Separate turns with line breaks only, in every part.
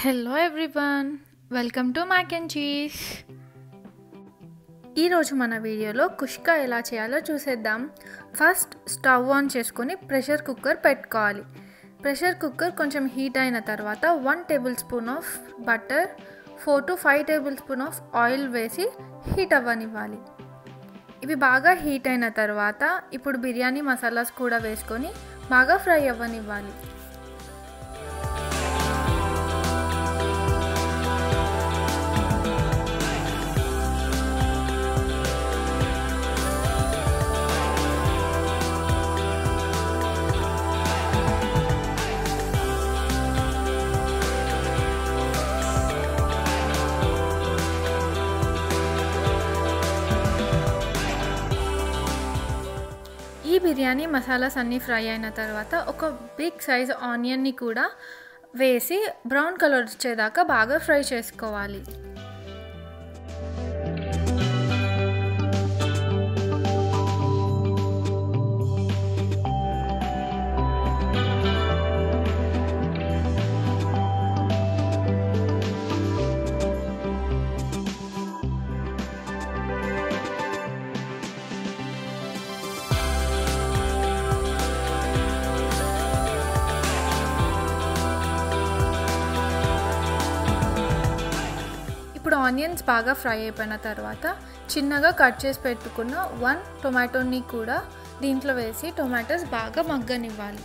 Hello everyone welcome to mac and cheese ఈరోజు మన వీడియోలో కుష్కా ఎలా చేయాలో చూసేద్దాం ఫస్ట్ స్టవ్ ఆన్ చేసుకొని ప్రెషర్ కుక్కర్ పెట్టుకోవాలి ప్రెషర్ కుక్కర్ కొంచెం హీట్ అయిన తర్వాత one tablespoon of butter four to five tablespoon of oil వేసి హీట్ అవ్వనివ్వాలి ఇవి బాగా హీట్ అయిన తర్వాత ఇప్పుడు బిర్యానీ మసాలాస్ కూడా వేసుకొని బాగా ఫ్రై అవ్వనివ్వాలి ఈ బిర్యానీ మసాలాస్ అన్నీ ఫ్రై అయిన తర్వాత ఒక బిగ్ సైజ్ ఆనియన్ని కూడా వేసి బ్రౌన్ కలర్ వచ్చేదాకా బాగా ఫ్రై చేసుకోవాలి ఇప్పుడు ఆనియన్స్ బాగా ఫ్రై అయిపోయిన తర్వాత చిన్నగా కట్ చేసి పెట్టుకున్న వన్ టొమాటోని కూడా దీంట్లో వేసి టొమాటోస్ బాగా మగ్గనివ్వాలి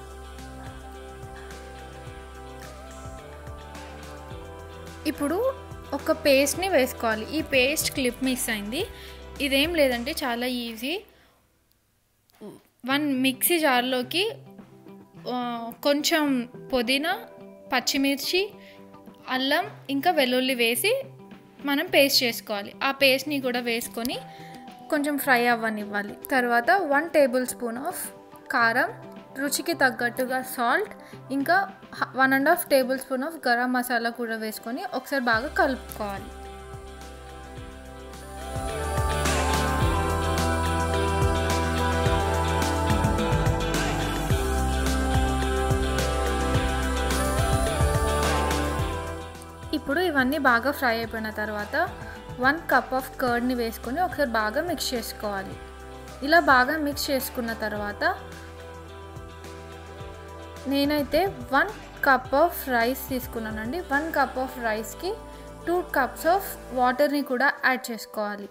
ఇప్పుడు ఒక పేస్ట్ని వేసుకోవాలి ఈ పేస్ట్ క్లిప్ మిక్స్ అయింది ఇదేం లేదంటే చాలా ఈజీ వన్ మిక్సీ జార్లోకి కొంచెం పుదీనా పచ్చిమిర్చి అల్లం ఇంకా వెల్లుల్లి వేసి మనం పేస్ట్ చేసుకోవాలి ఆ పేస్ట్ని కూడా వేసుకొని కొంచెం ఫ్రై అవ్వనివ్వాలి తర్వాత వన్ టేబుల్ స్పూన్ ఆఫ్ కారం రుచికి తగ్గట్టుగా సాల్ట్ ఇంకా one and half tablespoon of garam masala కూడా వేసుకొని ఒకసారి బాగా కలుపుకోవాలి ఇప్పుడు ఇవన్నీ బాగా ఫ్రై అయిపోయిన తర్వాత వన్ కప్ ఆఫ్ కర్డ్ని వేసుకొని ఒకసారి బాగా మిక్స్ చేసుకోవాలి ఇలా బాగా మిక్స్ చేసుకున్న తర్వాత నేనైతే వన్ కప్ ఆఫ్ రైస్ తీసుకున్నానండి వన్ కప్ ఆఫ్ రైస్కి టూ కప్స్ ఆఫ్ వాటర్ని కూడా యాడ్ చేసుకోవాలి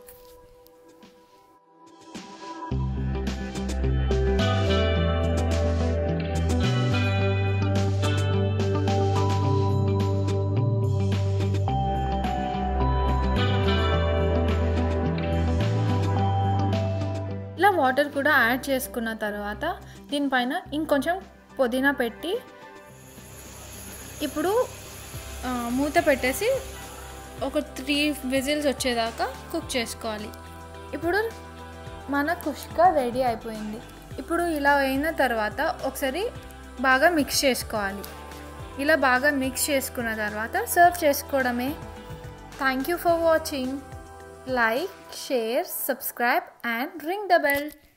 ఇలా వాటర్ కూడా యాడ్ చేసుకున్న తర్వాత దీనిపైన ఇంకొంచెం పుదీనా పెట్టి ఇప్పుడు మూత పెట్టేసి ఒక త్రీ విజిల్స్ వచ్చేదాకా కుక్ చేసుకోవాలి ఇప్పుడు మన కుష్క రెడీ అయిపోయింది ఇప్పుడు ఇలా అయిన తర్వాత ఒకసారి బాగా మిక్స్ చేసుకోవాలి ఇలా బాగా మిక్స్ చేసుకున్న తర్వాత సర్వ్ చేసుకోవడమే thank you for watching like, share, subscribe and ring the bell.